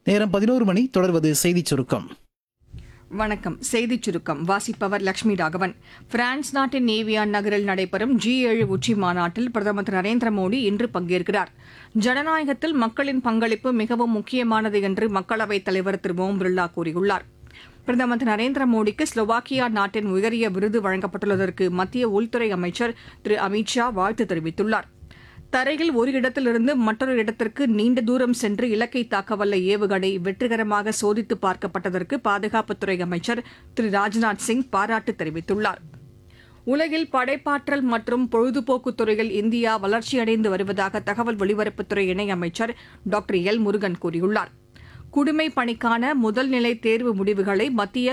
நேரம் பதினோரு மணி தொடர்வது செய்திச் சுருக்கம் வணக்கம் செய்திச் சுருக்கம் வாசிப்பவர் லட்சுமி ராகவன் பிரான்ஸ் நாட்டின் நேவியான் நகரில் நடைபெறும் ஜி ஏழு உச்சி மாநாட்டில் பிரதமர் திரு நரேந்திர மோடி இன்று பங்கேற்கிறார் ஜனநாயகத்தில் மக்களின் பங்களிப்பு மிகவும் முக்கியமானது என்று மக்களவைத் தலைவர் திரு ஓம் பிர்லா கூறியுள்ளார் பிரதமர் திரு நரேந்திர மோடிக்கு ஸ்லோவாக்கியா நாட்டின் உயரிய விருது வழங்கப்பட்டுள்ளதற்கு மத்திய உள்துறை அமைச்சர் திரு அமித் ஷா வாழ்த்து தெரிவித்துள்ளார் தரையில் ஒரு இடத்திலிருந்து மற்றொரு இடத்திற்கு நீண்ட தூரம் சென்று இலக்கை தாக்கவல்ல ஏவுகணை வெற்றிகரமாக சோதித்து பார்க்கப்பட்டதற்கு பாதுகாப்புத்துறை அமைச்சர் திரு ராஜ்நாத் சிங் பாராட்டு தெரிவித்துள்ளார் உலகில் படைப்பாற்றல் மற்றும் பொழுதுபோக்கு துறையில் இந்தியா வளர்ச்சியடைந்து வருவதாக தகவல் ஒலிபரப்புத்துறை இணையமைச்சர் டாக்டர் எல் முருகன் கூறியுள்ளார் குடிமை பணிக்கான முதல் நிலை தேர்வு முடிவுகளை மத்திய